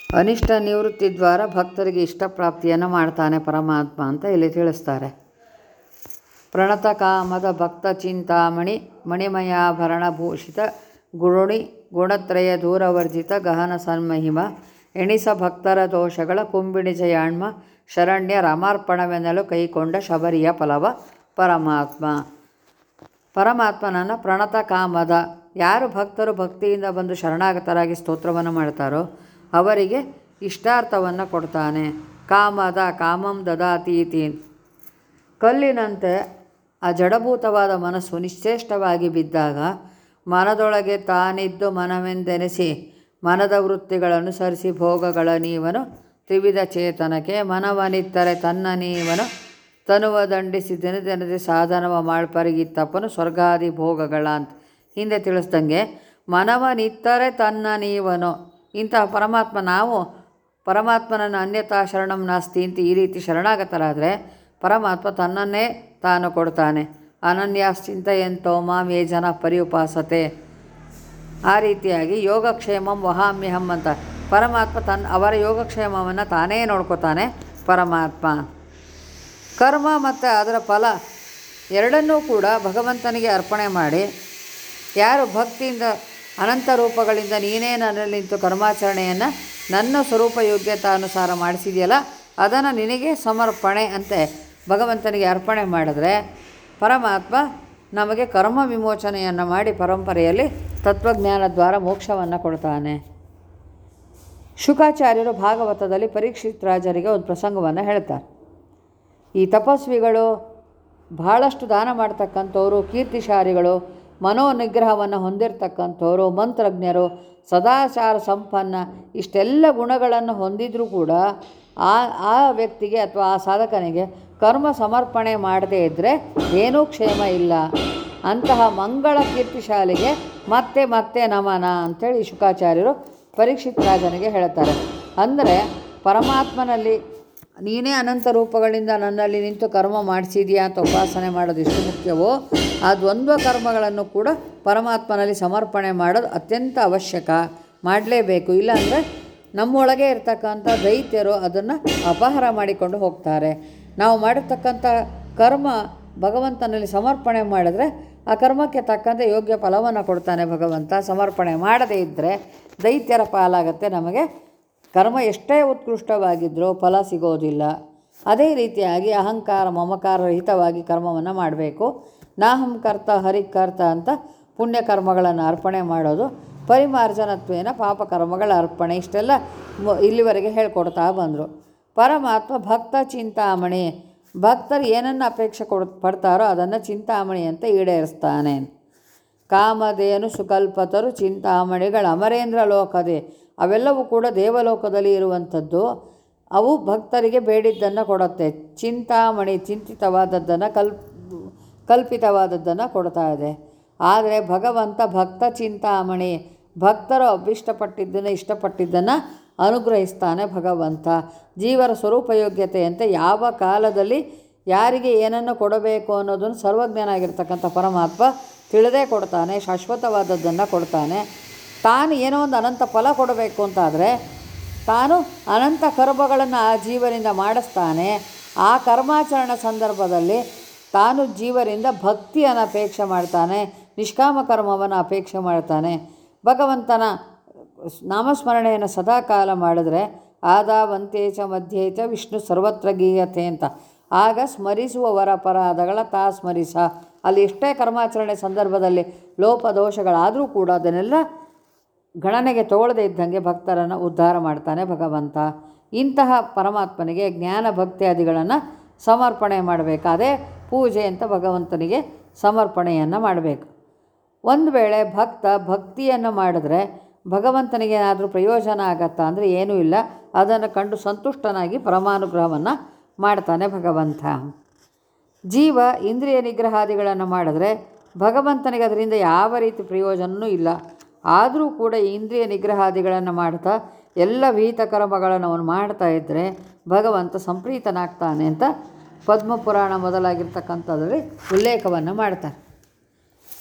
ಅನಿಷ್ಟ ನಿವೃತ್ತಿ ದ್ವಾರ ಭಕ್ತರಿಗೆ ಇಷ್ಟಪ್ರಾಪ್ತಿಯನ್ನು ಮಾಡ್ತಾನೆ ಪರಮಾತ್ಮ ಅಂತ ಇಲ್ಲಿ ತಿಳಿಸ್ತಾರೆ ಪ್ರಣತ ಕಾಮದ ಭಕ್ತ ಚಿಂತಾಮಣಿ ಮಣಿಮಯಾಭರಣಭೂಷಿತ ಗುರುಣಿ ಗುಣತ್ರಯ ದೂರವರ್ಜಿತ ಗಹನ ಸನ್ಮಹಿಮ ಎಣಿಸ ಭಕ್ತರ ದೋಷಗಳ ಕುಂಬಿಣಿಜಯಾಣ್ಮ ಶರಣ್ಯ ರಾಮಾರ್ಪಣವೆನ್ನಲು ಕೈಕೊಂಡ ಶಬರಿಯ ಫಲವ ಪರಮಾತ್ಮ ಪರಮಾತ್ಮನನ್ನು ಪ್ರಣತ ಕಾಮದ ಯಾರು ಭಕ್ತರು ಭಕ್ತಿಯಿಂದ ಬಂದು ಶರಣಾಗತರಾಗಿ ಸ್ತೋತ್ರವನ್ನು ಮಾಡ್ತಾರೋ ಅವರಿಗೆ ಇಷ್ಟಾರ್ಥವನ್ನು ಕೊಡ್ತಾನೆ ಕಾಮದ ಕಾಮಂ ದದಾತೀತಿ ಕಲ್ಲಿನಂತೆ ಆ ಜಡಭೂತವಾದ ಮನಸ್ಸು ನಿಶ್ಚೇಷ್ಟವಾಗಿ ಬಿದ್ದಾಗ ಮನದೊಳಗೆ ತಾನಿದ್ದು ಮನವೆಂದೆನಿಸಿ ಮನದ ವೃತ್ತಿಗಳನುಸರಿಸಿ ಭೋಗಗಳ ನೀವನು ತ್ರಿವಿಧ ಚೇತನಕ್ಕೆ ಮನವನಿತ್ತರೆ ತನ್ನ ನೀವನು ತನುವ ದಂಡಿಸಿ ದಿನ ದಿನದಿ ಸಾಧನವ ಮಾಡ್ಪರಿಗಿತ್ತಪ್ಪನು ಸ್ವರ್ಗಾದಿ ಭೋಗಗಳ ಅಂತ ಹಿಂದೆ ತಿಳಿಸ್ದಂಗೆ ಮನವನಿತ್ತರೆ ತನ್ನ ನೀವನು ಇಂತಹ ಪರಮಾತ್ಮ ನಾವು ಪರಮಾತ್ಮನನ್ನು ಅನ್ಯತಾ ಶರಣಂ ನಾಸ್ತಿ ಅಂತ ಈ ರೀತಿ ಶರಣಾಗತರಾದರೆ ಪರಮಾತ್ಮ ತನ್ನನ್ನೇ ತಾನು ಕೊಡ್ತಾನೆ ಅನನ್ಯಾಶ್ಚಿಂತೆಯಂತೋ ಮಾಂ ಯೇ ಜನ ಪರಿಉಪಾಸತೆ ಆ ರೀತಿಯಾಗಿ ಯೋಗಕ್ಷೇಮಂ ವಹಾಮ್ಯಹಂ ಅಂತ ಪರಮಾತ್ಮ ತನ್ನ ಅವರ ಯೋಗಕ್ಷೇಮವನ್ನು ತಾನೇ ನೋಡ್ಕೋತಾನೆ ಪರಮಾತ್ಮ ಕರ್ಮ ಮತ್ತು ಅದರ ಫಲ ಎರಡನ್ನೂ ಕೂಡ ಭಗವಂತನಿಗೆ ಅರ್ಪಣೆ ಮಾಡಿ ಯಾರು ಭಕ್ತಿಯಿಂದ ಅನಂತ ರೂಪಗಳಿಂದ ನೀನೇ ನನ್ನಲ್ಲಿ ನಿಂತು ಕರ್ಮಾಚರಣೆಯನ್ನು ನನ್ನ ಸ್ವರೂಪ ಯೋಗ್ಯತಾನುಸಾರ ಮಾಡಿಸಿದೆಯಲ್ಲ ಅದನ್ನು ನಿನಗೆ ಸಮರ್ಪಣೆ ಅಂತೆ ಭಗವಂತನಿಗೆ ಅರ್ಪಣೆ ಮಾಡಿದ್ರೆ ಪರಮಾತ್ಮ ನಮಗೆ ಕರ್ಮ ವಿಮೋಚನೆಯನ್ನು ಮಾಡಿ ಪರಂಪರೆಯಲ್ಲಿ ತತ್ವಜ್ಞಾನ ದ್ವಾರ ಮೋಕ್ಷವನ್ನು ಕೊಡ್ತಾನೆ ಶುಕಾಚಾರ್ಯರು ಭಾಗವತದಲ್ಲಿ ಪರೀಕ್ಷಿತ್ ರಾಜರಿಗೆ ಒಂದು ಪ್ರಸಂಗವನ್ನು ಹೇಳ್ತಾರೆ ಈ ತಪಸ್ವಿಗಳು ಬಹಳಷ್ಟು ದಾನ ಮಾಡ್ತಕ್ಕಂಥವ್ರು ಕೀರ್ತಿಶಾರಿಗಳು ಮನೋನಿಗ್ರಹವನ್ನು ಹೊಂದಿರತಕ್ಕಂಥವ್ರು ಮಂತ್ರಜ್ಞರು ಸದಾಚಾರ ಸಂಪನ್ನ ಇಷ್ಟೆಲ್ಲ ಗುಣಗಳನ್ನು ಹೊಂದಿದ್ರೂ ಕೂಡ ಆ ಆ ವ್ಯಕ್ತಿಗೆ ಅಥವಾ ಆ ಸಾಧಕನಿಗೆ ಕರ್ಮ ಸಮರ್ಪಣೆ ಮಾಡದೇ ಇದ್ದರೆ ಏನೂ ಕ್ಷೇಮ ಇಲ್ಲ ಅಂತಹ ಮಂಗಳ ಕೀರ್ತಿಶಾಲಿಗೆ ಮತ್ತೆ ಮತ್ತೆ ನಮನ ಅಂಥೇಳಿ ಶುಕಾಚಾರ್ಯರು ಪರೀಕ್ಷಿತ್ ರಾಜನಿಗೆ ಹೇಳ್ತಾರೆ ಅಂದರೆ ಪರಮಾತ್ಮನಲ್ಲಿ ನೀನೇ ಅನಂತ ರೂಪಗಳಿಂದ ನನ್ನಲ್ಲಿ ನಿಂತು ಕರ್ಮ ಮಾಡಿಸಿದೆಯಾ ಅಂತ ಉಪಾಸನೆ ಮಾಡೋದು ಎಷ್ಟು ಮುಖ್ಯವೋ ಆ ದ್ವಂದ್ವ ಕರ್ಮಗಳನ್ನು ಕೂಡ ಪರಮಾತ್ಮನಲ್ಲಿ ಸಮರ್ಪಣೆ ಮಾಡೋದು ಅತ್ಯಂತ ಅವಶ್ಯಕ ಮಾಡಲೇಬೇಕು ಇಲ್ಲಾಂದರೆ ನಮ್ಮೊಳಗೆ ಇರ್ತಕ್ಕಂಥ ದೈತ್ಯರು ಅದನ್ನು ಅಪಹಾರ ಮಾಡಿಕೊಂಡು ಹೋಗ್ತಾರೆ ನಾವು ಮಾಡಿರ್ತಕ್ಕಂಥ ಕರ್ಮ ಭಗವಂತನಲ್ಲಿ ಸಮರ್ಪಣೆ ಮಾಡಿದ್ರೆ ಆ ಕರ್ಮಕ್ಕೆ ತಕ್ಕಂತೆ ಯೋಗ್ಯ ಫಲವನ್ನು ಕೊಡ್ತಾನೆ ಭಗವಂತ ಸಮರ್ಪಣೆ ಮಾಡದೇ ಇದ್ದರೆ ದೈತ್ಯರ ಪಾಲಾಗತ್ತೆ ನಮಗೆ ಕರ್ಮ ಎಷ್ಟೇ ಉತ್ಕೃಷ್ಟವಾಗಿದ್ದರೂ ಫಲ ಸಿಗೋದಿಲ್ಲ ಅದೇ ರೀತಿಯಾಗಿ ಅಹಂಕಾರ ಮಮಕಾರ ರಹಿತವಾಗಿ ಕರ್ಮವನ್ನು ಮಾಡಬೇಕು ನಾಹಂ ಕರ್ತ ಹರಿಕರ್ತ ಅಂತ ಪುಣ್ಯಕರ್ಮಗಳನ್ನು ಅರ್ಪಣೆ ಮಾಡೋದು ಪರಿಮಾರ್ಜನತ್ವೇನ ಪಾಪಕರ್ಮಗಳ ಅರ್ಪಣೆ ಇಷ್ಟೆಲ್ಲ ಮು- ಇಲ್ಲಿವರೆಗೆ ಹೇಳ್ಕೊಡ್ತಾ ಬಂದರು ಪರಮಾತ್ಮ ಭಕ್ತ ಚಿಂತಾಮಣಿ ಭಕ್ತರು ಏನನ್ನು ಅಪೇಕ್ಷೆ ಕೊಡ್ ಪಡ್ತಾರೋ ಅದನ್ನು ಚಿಂತಾಮಣಿ ಅಂತ ಈಡೇರಿಸ್ತಾನೆ ಕಾಮಧೇನು ಸುಕಲ್ಪತರು ಚಿಂತಾಮಣಿಗಳು ಅಮರೇಂದ್ರ ಲೋಕದೇ ಅವೆಲ್ಲವೂ ಕೂಡ ದೇವಲೋಕದಲ್ಲಿ ಇರುವಂಥದ್ದು ಅವು ಭಕ್ತರಿಗೆ ಬೇಡಿದ್ದನ್ನು ಕೊಡುತ್ತೆ ಚಿಂತಾಮಣಿ ಚಿಂತಿತವಾದದ್ದನ್ನು ಕಲ್ಪ್ ಕಲ್ಪಿತವಾದದ್ದನ್ನು ಕೊಡ್ತಾ ಇದೆ ಆದರೆ ಭಗವಂತ ಭಕ್ತ ಚಿಂತಾಮಣಿ ಭಕ್ತರು ಅಭಿಷ್ಟಪಟ್ಟಿದ್ದನ್ನು ಇಷ್ಟಪಟ್ಟಿದ್ದನ್ನು ಅನುಗ್ರಹಿಸ್ತಾನೆ ಭಗವಂತ ಜೀವರ ಸ್ವರೂಪಯೋಗ್ಯತೆಯಂತೆ ಯಾವ ಕಾಲದಲ್ಲಿ ಯಾರಿಗೆ ಏನನ್ನು ಕೊಡಬೇಕು ಅನ್ನೋದನ್ನು ಸರ್ವಜ್ಞನಾಗಿರ್ತಕ್ಕಂಥ ಪರಮಾತ್ಮ ತಿಳಿದೇ ಕೊಡ್ತಾನೆ ಶಾಶ್ವತವಾದದ್ದನ್ನು ಕೊಡ್ತಾನೆ ತಾನು ಏನೋ ಒಂದು ಅನಂತ ಫಲ ಕೊಡಬೇಕು ಅಂತಾದರೆ ತಾನು ಅನಂತ ಕರ್ಮಗಳನ್ನು ಆ ಜೀವನಿಂದ ಮಾಡಿಸ್ತಾನೆ ಆ ಕರ್ಮಾಚರಣ ಸಂದರ್ಭದಲ್ಲಿ ತಾನು ಜೀವರಿಂದ ಭಕ್ತಿಯನ್ನು ಅಪೇಕ್ಷೆ ಮಾಡ್ತಾನೆ ನಿಷ್ಕಾಮ ಕರ್ಮವನ್ನು ಅಪೇಕ್ಷೆ ಮಾಡ್ತಾನೆ ಭಗವಂತನ ನಾಮಸ್ಮರಣೆಯನ್ನು ಸದಾ ಕಾಲ ಮಾಡಿದ್ರೆ ಆದಾವಂತೆ ಚ ಮಧ್ಯೆ ಚ ವಿಷ್ಣು ಸರ್ವತ್ರ ಗೀಯತೆ ಅಂತ ಆಗ ಸ್ಮರಿಸುವವರ ಅಪರಾಧಗಳ ತಾ ಸ್ಮರಿಸ ಅಲ್ಲಿ ಎಷ್ಟೇ ಕರ್ಮಾಚರಣೆ ಸಂದರ್ಭದಲ್ಲಿ ಲೋಪದೋಷಗಳಾದರೂ ಕೂಡ ಅದನ್ನೆಲ್ಲ ಗಣನೆಗೆ ತಗೊಳ್ಳದೇ ಇದ್ದಂಗೆ ಭಕ್ತರನ್ನು ಉದ್ಧಾರ ಮಾಡ್ತಾನೆ ಭಗವಂತ ಇಂತಹ ಪರಮಾತ್ಮನಿಗೆ ಜ್ಞಾನ ಭಕ್ತಿಯಾದಿಗಳನ್ನು ಸಮರ್ಪಣೆ ಮಾಡಬೇಕು ಅದೇ ಪೂಜೆ ಅಂತ ಭಗವಂತನಿಗೆ ಸಮರ್ಪಣೆಯನ್ನು ಮಾಡಬೇಕು ಒಂದು ವೇಳೆ ಭಕ್ತ ಭಕ್ತಿಯನ್ನು ಮಾಡಿದ್ರೆ ಭಗವಂತನಿಗೆ ಏನಾದರೂ ಪ್ರಯೋಜನ ಆಗತ್ತಾ ಅಂದರೆ ಏನೂ ಇಲ್ಲ ಅದನ್ನು ಕಂಡು ಸಂತುಷ್ಟನಾಗಿ ಪರಮಾನುಗ್ರಹವನ್ನು ಮಾಡ್ತಾನೆ ಭಗವಂತ ಜೀವ ಇಂದ್ರಿಯ ನಿಗ್ರಹಾದಿಗಳನ್ನು ಮಾಡಿದ್ರೆ ಭಗವಂತನಿಗೆ ಅದರಿಂದ ಯಾವ ರೀತಿ ಪ್ರಯೋಜನವೂ ಇಲ್ಲ ಆದರೂ ಕೂಡ ಈ ಇಂದ್ರಿಯ ನಿಗ್ರಹಾದಿಗಳನ್ನು ಮಾಡ್ತಾ ಎಲ್ಲ ವಿಹಿತ ಕರ್ಮಗಳನ್ನು ಅವನು ಮಾಡ್ತಾ ಇದ್ದರೆ ಭಗವಂತ ಸಂಪ್ರೀತನಾಗ್ತಾನೆ ಅಂತ ಪದ್ಮಪುರಾಣ ಮೊದಲಾಗಿರ್ತಕ್ಕಂಥದ್ರಲ್ಲಿ ಉಲ್ಲೇಖವನ್ನು ಮಾಡ್ತಾರೆ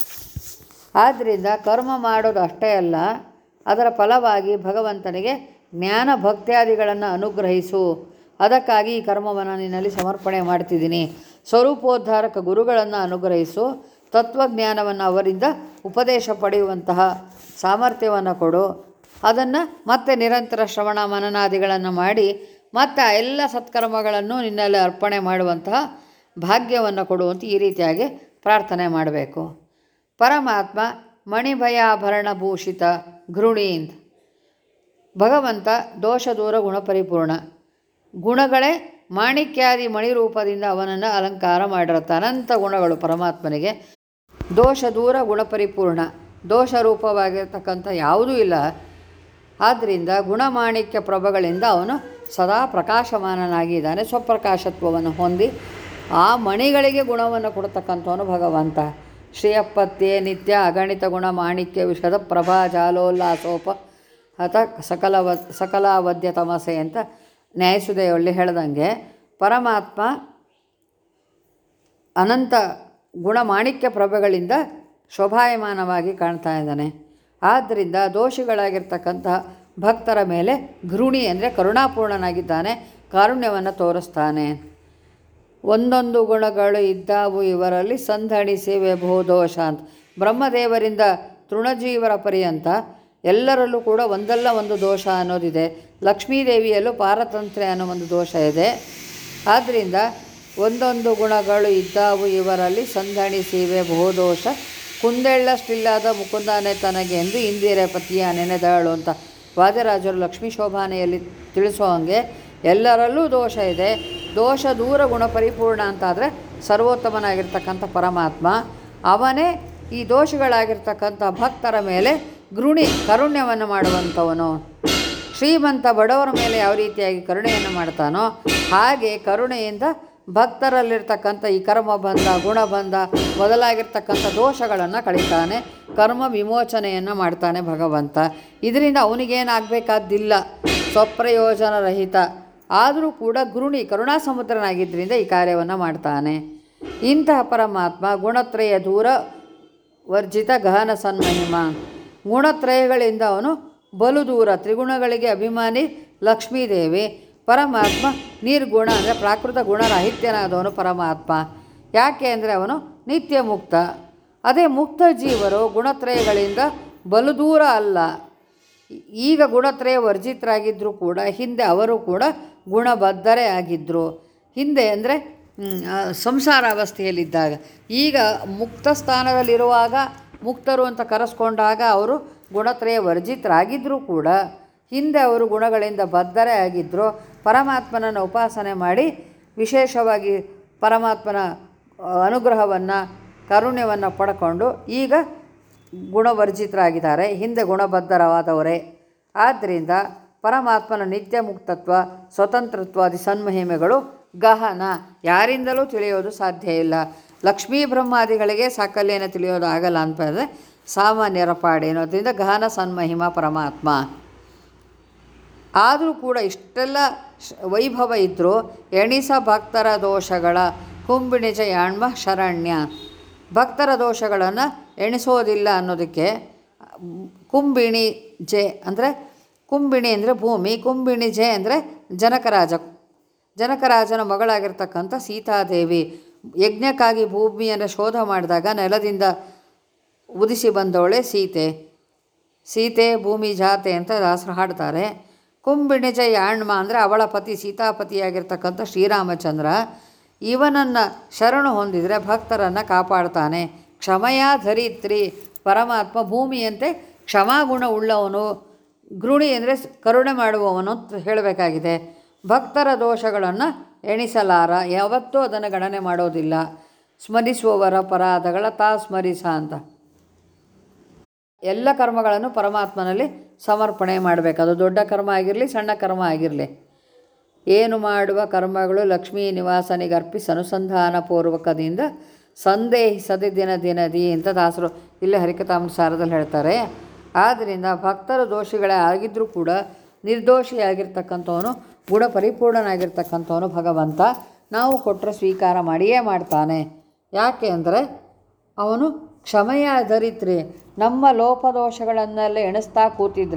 ಆದ್ದರಿಂದ ಕರ್ಮ ಮಾಡೋದು ಅಷ್ಟೇ ಅಲ್ಲ ಅದರ ಫಲವಾಗಿ ಭಗವಂತನಿಗೆ ಜ್ಞಾನ ಭಕ್ತ್ಯಾದಿಗಳನ್ನು ಅನುಗ್ರಹಿಸು ಅದಕ್ಕಾಗಿ ಈ ಕರ್ಮವನ್ನು ನಿನ್ನಲ್ಲಿ ಸಮರ್ಪಣೆ ಮಾಡ್ತಿದ್ದೀನಿ ಸ್ವರೂಪೋದ್ಧಾರಕ ಗುರುಗಳನ್ನು ಅನುಗ್ರಹಿಸು ತತ್ವಜ್ಞಾನವನ್ನು ಅವರಿಂದ ಉಪದೇಶ ಪಡೆಯುವಂತಹ ಸಾಮರ್ಥ್ಯವನ್ನು ಕೊಡು ಅದನ್ನು ಮತ್ತೆ ನಿರಂತರ ಶ್ರವಣ ಮನನಾದಿಗಳನ್ನು ಮಾಡಿ ಮತ್ತು ಆ ಎಲ್ಲ ಸತ್ಕರ್ಮಗಳನ್ನು ನಿನ್ನಲ್ಲಿ ಅರ್ಪಣೆ ಮಾಡುವಂತಹ ಭಾಗ್ಯವನ್ನು ಕೊಡುವಂತ ಈ ರೀತಿಯಾಗಿ ಪ್ರಾರ್ಥನೆ ಮಾಡಬೇಕು ಪರಮಾತ್ಮ ಮಣಿಭಯಾಭರಣ ಭೂಷಿತ ಘೃಣೀಂದ್ ಭಗವಂತ ದೋಷ ದೂರ ಗುಣಪರಿಪೂರ್ಣ ಗುಣಗಳೇ ಮಾಣಿಕ್ಯಾದಿ ಮಣಿರೂಪದಿಂದ ಅವನನ್ನು ಅಲಂಕಾರ ಮಾಡಿರುತ್ತೆ ಅನಂತ ಗುಣಗಳು ಪರಮಾತ್ಮನಿಗೆ ದೋಷ ದೂರ ಗುಣಪರಿಪೂರ್ಣ ದೋಷ ರೂಪವಾಗಿರ್ತಕ್ಕಂಥ ಯಾವುದೂ ಇಲ್ಲ ಆದ್ದರಿಂದ ಗುಣಮಾಣಿಕ್ಯ ಪ್ರಭಗಳಿಂದ ಅವನು ಸದಾ ಪ್ರಕಾಶಮಾನನಾಗಿದ್ದಾನೆ ಸ್ವಪ್ರಕಾಶತ್ವವನ್ನು ಹೊಂದಿ ಆ ಮಣಿಗಳಿಗೆ ಗುಣವನ್ನು ಕೊಡ್ತಕ್ಕಂಥವನು ಭಗವಂತ ಶ್ರೀಯಪ್ಪತ್ಯೆ ನಿತ್ಯ ಅಗಣಿತ ಗುಣ ಮಾಣಿಕ್ಯ ವಿಷದ ಪ್ರಭಾ ಜಾಲೋಲ್ಲಾಸೋಪ ಹತ ಸಕಲವ ಸಕಲಾವದ್ಯ ತಮಸೆ ಅಂತ ನ್ಯಾಯಸುದೆಯಲ್ಲಿ ಹೇಳ್ದಂಗೆ ಪರಮಾತ್ಮ ಅನಂತ ಗುಣಮಾಣಿಕ್ಯ ಪ್ರಭೆಗಳಿಂದ ಶೋಭಾಯಮಾನವಾಗಿ ಕಾಣ್ತಾ ಇದ್ದಾನೆ ಆದ್ದರಿಂದ ದೋಷಿಗಳಾಗಿರ್ತಕ್ಕಂತಹ ಭಕ್ತರ ಮೇಲೆ ಘೃಣಿ ಅಂದರೆ ಕರುಣಾಪೂರ್ಣನಾಗಿದ್ದಾನೆ ಕಾರುಣ್ಯವನ್ನು ತೋರಿಸ್ತಾನೆ ಒಂದೊಂದು ಗುಣಗಳು ಇದ್ದಾವು ಇವರಲ್ಲಿ ಸಂಧಣಿಸಿವೆ ಬಹುದೋಷ ಅಂತ ಬ್ರಹ್ಮದೇವರಿಂದ ತೃಣಜೀವರ ಪರ್ಯಂತ ಎಲ್ಲರಲ್ಲೂ ಕೂಡ ಒಂದಲ್ಲ ಒಂದು ದೋಷ ಅನ್ನೋದಿದೆ ಲಕ್ಷ್ಮೀದೇವಿಯಲ್ಲೂ ಪಾರತಂತ್ರ್ಯ ಅನ್ನೋ ಒಂದು ದೋಷ ಇದೆ ಆದ್ದರಿಂದ ಒಂದೊಂದು ಗುಣಗಳು ಇದ್ದಾವು ಇವರಲ್ಲಿ ಸಂಧಣಿಸಿವೆ ಬಹುದೋಷ ಕುಂದೆಳ್ಳಷ್ಟಿಲ್ಲದ ಮುಕುಂದನೆ ತನಗೆ ಎಂದು ಇಂದಿರೆ ಪತಿಯ ನೆನೆದಾಳು ಅಂತ ವಾದಿರಾಜರು ಲಕ್ಷ್ಮೀ ಶೋಭಾನೆಯಲ್ಲಿ ತಿಳಿಸೋ ಹಾಗೆ ಎಲ್ಲರಲ್ಲೂ ದೋಷ ಇದೆ ದೋಷ ದೂರ ಗುಣ ಪರಿಪೂರ್ಣ ಅಂತಾದರೆ ಸರ್ವೋತ್ತಮನಾಗಿರ್ತಕ್ಕಂಥ ಪರಮಾತ್ಮ ಅವನೇ ಈ ದೋಷಗಳಾಗಿರ್ತಕ್ಕಂಥ ಭಕ್ತರ ಮೇಲೆ ಗೃಣಿ ಕರುಣ್ಯವನ್ನು ಮಾಡುವಂಥವನು ಶ್ರೀಮಂತ ಬಡವರ ಮೇಲೆ ಯಾವ ರೀತಿಯಾಗಿ ಕರುಣೆಯನ್ನು ಮಾಡ್ತಾನೋ ಹಾಗೆ ಕರುಣೆಯಿಂದ ಭಕ್ತರಲ್ಲಿರ್ತಕ್ಕಂಥ ಈ ಕರ್ಮ ಬಂಧ ಗುಣಬಂಧ ಮೊದಲಾಗಿರ್ತಕ್ಕಂಥ ದೋಷಗಳನ್ನು ಕಳೀತಾನೆ ಕರ್ಮ ವಿಮೋಚನೆಯನ್ನು ಮಾಡ್ತಾನೆ ಭಗವಂತ ಇದರಿಂದ ಅವನಿಗೇನಾಗಬೇಕಾದ್ದಿಲ್ಲ ಸ್ವಪ್ರಯೋಜನ ರಹಿತ ಆದರೂ ಕೂಡ ಗುರುಣಿ ಕರುಣಾ ಸಮುದ್ರನಾಗಿದ್ದರಿಂದ ಈ ಕಾರ್ಯವನ್ನು ಮಾಡ್ತಾನೆ ಇಂತಹ ಪರಮಾತ್ಮ ಗುಣತ್ರಯ ದೂರ ವರ್ಜಿತ ಗಹನ ಸನ್ಮಹಿಮ ಗುಣತ್ರಯಗಳಿಂದ ಅವನು ಬಲು ದೂರ ತ್ರಿಗುಣಗಳಿಗೆ ಅಭಿಮಾನಿ ಲಕ್ಷ್ಮೀದೇವಿ ಪರಮಾತ್ಮ ನಿರ್ಗುಣ ಅಂದರೆ ಪ್ರಾಕೃತ ಗುಣರಾಹಿತ್ಯನಾದವನು ಪರಮಾತ್ಮ ಯಾಕೆ ಅಂದರೆ ಅವನು ನಿತ್ಯ ಮುಕ್ತ ಅದೇ ಮುಕ್ತ ಜೀವರು ಗುಣತ್ರಯಗಳಿಂದ ಬಲು ದೂರ ಅಲ್ಲ ಈಗ ಗುಣತ್ರಯ ವರ್ಜಿತರಾಗಿದ್ದರೂ ಕೂಡ ಹಿಂದೆ ಅವರು ಕೂಡ ಗುಣಬದ್ಧರೇ ಆಗಿದ್ದರು ಹಿಂದೆ ಅಂದರೆ ಸಂಸಾರ ಅವಸ್ಥೆಯಲ್ಲಿದ್ದಾಗ ಈಗ ಮುಕ್ತ ಸ್ಥಾನದಲ್ಲಿರುವಾಗ ಮುಕ್ತರು ಅಂತ ಕರೆಸ್ಕೊಂಡಾಗ ಅವರು ಗುಣತ್ರಯ ವರ್ಜಿತರಾಗಿದ್ದರೂ ಕೂಡ ಹಿಂದೆ ಅವರು ಗುಣಗಳಿಂದ ಬದ್ಧರೇ ಆಗಿದ್ದರು ಪರಮಾತ್ಮನನ್ನು ಉಪಾಸನೆ ಮಾಡಿ ವಿಶೇಷವಾಗಿ ಪರಮಾತ್ಮನ ಅನುಗ್ರಹವನ್ನು ಕಾರುಣ್ಯವನ್ನು ಪಡ್ಕೊಂಡು ಈಗ ಗುಣವರ್ಜಿತರಾಗಿದ್ದಾರೆ ಹಿಂದೆ ಗುಣಬದ್ಧರವಾದವರೇ ಆದ್ದರಿಂದ ಪರಮಾತ್ಮನ ನಿತ್ಯ ಮುಕ್ತತ್ವ ಸ್ವತಂತ್ರತ್ವಾದಿ ಸನ್ಮಹಿಮೆಗಳು ಗಹನ ಯಾರಿಂದಲೂ ತಿಳಿಯೋದು ಸಾಧ್ಯ ಇಲ್ಲ ಲಕ್ಷ್ಮೀ ಬ್ರಹ್ಮಾದಿಗಳಿಗೆ ಸಾಕಲ್ಯನ ತಿಳಿಯೋದು ಆಗಲ್ಲ ಅಂತಂದರೆ ಸಾಮಾನ್ಯರ ಪಾಡೇನೋದ್ರಿಂದ ಗಹನ ಸನ್ಮಹಿಮ ಪರಮಾತ್ಮ ಆದರೂ ಕೂಡ ಇಷ್ಟೆಲ್ಲ ಶ- ವೈಭವ ಇದ್ದರೂ ಎಣಿಸ ಭಕ್ತರ ದೋಷಗಳ ಕುಂಬಿಣಿಜ ಯಾಣ್ಮ ಶರಣ್ಯ ಭಕ್ತರ ದೋಷಗಳನ್ನು ಎಣಿಸೋದಿಲ್ಲ ಅನ್ನೋದಕ್ಕೆ ಮ್, ಕುಂಬಿಣಿ ಜೆ ಅಂದರೆ ಕುಂಬಿಣಿ ಅಂದರೆ ಭೂಮಿ ಕುಂಬಿಣಿ ಜೆ ಅಂದರೆ ಜನಕರಾಜ ಜನಕರಾಜನ ಮಗಳಾಗಿರ್ತಕ್ಕಂಥ ಸೀತಾದೇವಿ ಯಜ್ಞಕ್ಕಾಗಿ ಭೂಮಿಯನ್ನು ಶೋಧ ಮಾಡಿದಾಗ ನೆಲದಿಂದ ಉದಿಸಿ ಬಂದವಳೆ ಸೀತೆ ಸೀತೆ ಭೂಮಿ ಜಾತೆ ಅಂತ ದಾಸರು ಹಾಡ್ತಾರೆ ಕುಂಬಿಣಿಜ ಯಾಣ್ಮ ಅಂದರೆ ಅವಳ ಪತಿ ಸೀತಾಪತಿಯಾಗಿರ್ತಕ್ಕಂಥ ಶ್ರೀರಾಮಚಂದ್ರ ಇವನನ್ನು ಶರಣು ಹೊಂದಿದರೆ ಭಕ್ತರನ್ನು ಕಾಪಾಡ್ತಾನೆ ಕ್ಷಮಯ ಧರಿತ್ರಿ ಪರಮಾತ್ಮ ಭೂಮಿಯಂತೆ ಕ್ಷಮಾಗುಣ ಉಳ್ಳವನು ಗೃಣಿ ಅಂದರೆ ಕರುಣೆ ಮಾಡುವವನು ಅಂತ ಹೇಳಬೇಕಾಗಿದೆ ಭಕ್ತರ ದೋಷಗಳನ್ನು ಎಣಿಸಲಾರ ಯಾವತ್ತೂ ಅದನ್ನು ಗಣನೆ ಮಾಡೋದಿಲ್ಲ ಸ್ಮರಿಸುವವರ ಅಪರಾಧಗಳ ತಾ ಸ್ಮರಿಸ ಅಂತ ಎಲ್ಲ ಕರ್ಮಗಳನ್ನು ಪರಮಾತ್ಮನಲ್ಲಿ ಸಮರ್ಪಣೆ ಮಾಡಬೇಕು ಅದು ದೊಡ್ಡ ಕರ್ಮ ಆಗಿರಲಿ ಸಣ್ಣ ಕರ್ಮ ಆಗಿರಲಿ ಏನು ಮಾಡುವ ಕರ್ಮಗಳು ಲಕ್ಷ್ಮೀ ನಿವಾಸನಿಗೆ ಅರ್ಪಿಸಿ ಅನುಸಂಧಾನ ಪೂರ್ವಕದಿಂದ ಸಂದೇಹಿಸದೆ ದಿನ ದಿನದಿ ಅಂತ ದಾಸರು ಇಲ್ಲೇ ಹರಿಕತಾಂಸಾರದಲ್ಲಿ ಹೇಳ್ತಾರೆ ಆದ್ದರಿಂದ ಭಕ್ತರ ದೋಷಿಗಳೇ ಆಗಿದ್ದರೂ ಕೂಡ ನಿರ್ದೋಷಿಯಾಗಿರ್ತಕ್ಕಂಥವನು ಗುಣ ಪರಿಪೂರ್ಣನಾಗಿರ್ತಕ್ಕಂಥವನು ಭಗವಂತ ನಾವು ಕೊಟ್ಟರೆ ಸ್ವೀಕಾರ ಮಾಡಿಯೇ ಮಾಡ್ತಾನೆ ಯಾಕೆ ಅಂದರೆ ಅವನು ಕ್ಷಮೆಯ ಧರಿತ್ರಿ ನಮ್ಮ ಲೋಪದೋಷಗಳನ್ನೆಲ್ಲ ಎಣಿಸ್ತಾ ಕೂತಿದ್ರೆ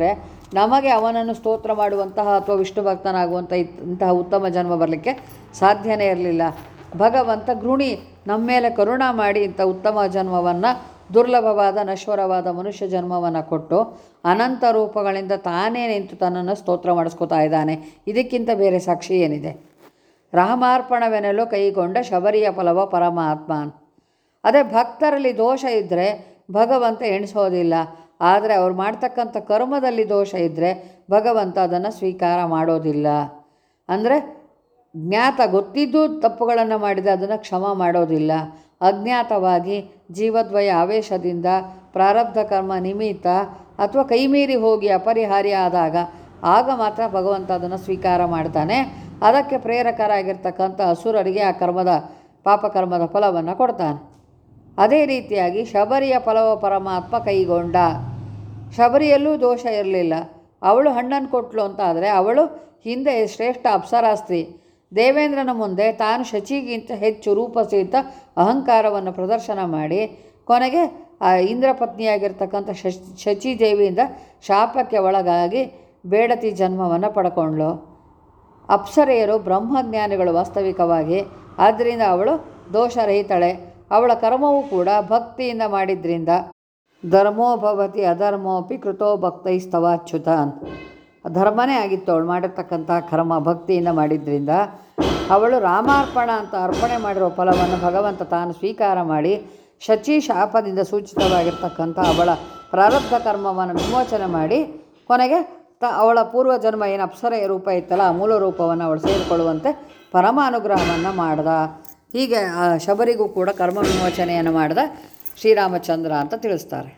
ನಮಗೆ ಅವನನ್ನು ಸ್ತೋತ್ರ ಮಾಡುವಂತಹ ಅಥವಾ ವಿಷ್ಣು ಭಕ್ತನಾಗುವಂಥ ಇತ್- ಇಂತಹ ಉತ್ತಮ ಜನ್ಮ ಬರಲಿಕ್ಕೆ ಸಾಧ್ಯನೇ ಇರಲಿಲ್ಲ ಭಗವಂತ ಗೃಣಿ ನಮ್ಮ ಮೇಲೆ ಕರುಣಾ ಮಾಡಿ ಇಂಥ ಉತ್ತಮ ಜನ್ಮವನ್ನು ದುರ್ಲಭವಾದ ನಶ್ವರವಾದ ಮನುಷ್ಯ ಜನ್ಮವನ್ನು ಕೊಟ್ಟು ಅನಂತ ರೂಪಗಳಿಂದ ತಾನೇ ನಿಂತು ತನ್ನನ್ನು ಸ್ತೋತ್ರ ಮಾಡಿಸ್ಕೋತಾ ಇದ್ದಾನೆ ಇದಕ್ಕಿಂತ ಬೇರೆ ಸಾಕ್ಷಿ ಏನಿದೆ ರಾಮಾರ್ಪಣವೆನಲು ಕೈಗೊಂಡ ಶಬರಿಯ ಫಲವ ಪರಮಾತ್ಮನ್ ಅದೇ ಭಕ್ತರಲ್ಲಿ ದೋಷ ಇದ್ದರೆ ಭಗವಂತ ಎಣಿಸೋದಿಲ್ಲ ಆದರೆ ಅವ್ರು ಮಾಡ್ತಕ್ಕಂಥ ಕರ್ಮದಲ್ಲಿ ದೋಷ ಇದ್ದರೆ ಭಗವಂತ ಅದನ್ನು ಸ್ವೀಕಾರ ಮಾಡೋದಿಲ್ಲ ಅಂದರೆ ಜ್ಞಾತ ಗೊತ್ತಿದ್ದು ತಪ್ಪುಗಳನ್ನು ಮಾಡಿದ ಅದನ್ನು ಕ್ಷಮ ಮಾಡೋದಿಲ್ಲ ಅಜ್ಞಾತವಾಗಿ ಜೀವದ್ವಯ ಆವೇಶದಿಂದ ಪ್ರಾರಬ್ಧ ಕರ್ಮ ನಿಮಿತ್ತ ಅಥವಾ ಕೈಮೀರಿ ಹೋಗಿ ಅಪರಿಹಾರ್ಯ ಆದಾಗ ಆಗ ಮಾತ್ರ ಭಗವಂತ ಅದನ್ನು ಸ್ವೀಕಾರ ಮಾಡ್ತಾನೆ ಅದಕ್ಕೆ ಪ್ರೇರಕರಾಗಿರ್ತಕ್ಕಂಥ ಅಸುರರಿಗೆ ಆ ಕರ್ಮದ ಪಾಪಕರ್ಮದ ಫಲವನ್ನು ಕೊಡ್ತಾನೆ ಅದೇ ರೀತಿಯಾಗಿ ಶಬರಿಯ ಫಲವ ಪರಮಾತ್ಮ ಕೈಗೊಂಡ ಶಬರಿಯಲ್ಲೂ ದೋಷ ಇರಲಿಲ್ಲ ಅವಳು ಹಣ್ಣನ್ನು ಕೊಟ್ಲು ಅಂತ ಆದರೆ ಅವಳು ಹಿಂದೆ ಶ್ರೇಷ್ಠ ಅಪ್ಸರಾಸ್ತ್ರಿ ದೇವೇಂದ್ರನ ಮುಂದೆ ತಾನು ಶಚಿಗಿಂತ ಹೆಚ್ಚು ರೂಪಸಹಿತ ಅಹಂಕಾರವನ್ನು ಪ್ರದರ್ಶನ ಮಾಡಿ ಕೊನೆಗೆ ಆ ಇಂದ್ರ ಪತ್ನಿಯಾಗಿರ್ತಕ್ಕಂಥ ಶಶ್ ಶಚಿದೇವಿಯಿಂದ ಶಾಪಕ್ಕೆ ಒಳಗಾಗಿ ಬೇಡತಿ ಜನ್ಮವನ್ನು ಪಡ್ಕೊಂಡ್ಳು ಅಪ್ಸರೆಯರು ಬ್ರಹ್ಮಜ್ಞಾನಿಗಳು ವಾಸ್ತವಿಕವಾಗಿ ಆದ್ದರಿಂದ ಅವಳು ದೋಷರಹಿತಳೆ ಅವಳ ಕರ್ಮವೂ ಕೂಡ ಭಕ್ತಿಯಿಂದ ಮಾಡಿದ್ರಿಂದ ಧರ್ಮೋ ಭವತಿ ಅಧರ್ಮೋಪಿ ಕೃತೋ ಭಕ್ತೈಸ್ತವಾಚ್ಯುತ ಅಂತ ಧರ್ಮನೇ ಆಗಿತ್ತು ಅವಳು ಮಾಡಿರ್ತಕ್ಕಂಥ ಕರ್ಮ ಭಕ್ತಿಯಿಂದ ಮಾಡಿದ್ರಿಂದ ಅವಳು ರಾಮಾರ್ಪಣ ಅಂತ ಅರ್ಪಣೆ ಮಾಡಿರೋ ಫಲವನ್ನು ಭಗವಂತ ತಾನು ಸ್ವೀಕಾರ ಮಾಡಿ ಶಚಿ ಶಾಪದಿಂದ ಸೂಚಿತವಾಗಿರ್ತಕ್ಕಂಥ ಅವಳ ಪ್ರಾರಬ್ಧ ಕರ್ಮವನ್ನು ವಿಮೋಚನೆ ಮಾಡಿ ಕೊನೆಗೆ ತ ಅವಳ ಪೂರ್ವ ಜನ್ಮ ಏನು ಅಪ್ಸರೆಯ ರೂಪ ಇತ್ತಲ್ಲ ಆ ಮೂಲ ರೂಪವನ್ನು ಅವಳು ಸೇರಿಕೊಳ್ಳುವಂತೆ ಪರಮ ಅನುಗ್ರಹವನ್ನು ಮಾಡ್ದ ಹೀಗೆ ಆ ಶಬರಿಗೂ ಕೂಡ ಕರ್ಮ ವಿಮೋಚನೆಯನ್ನು ಮಾಡಿದ ಶ್ರೀರಾಮಚಂದ್ರ ಅಂತ ತಿಳಿಸ್ತಾರೆ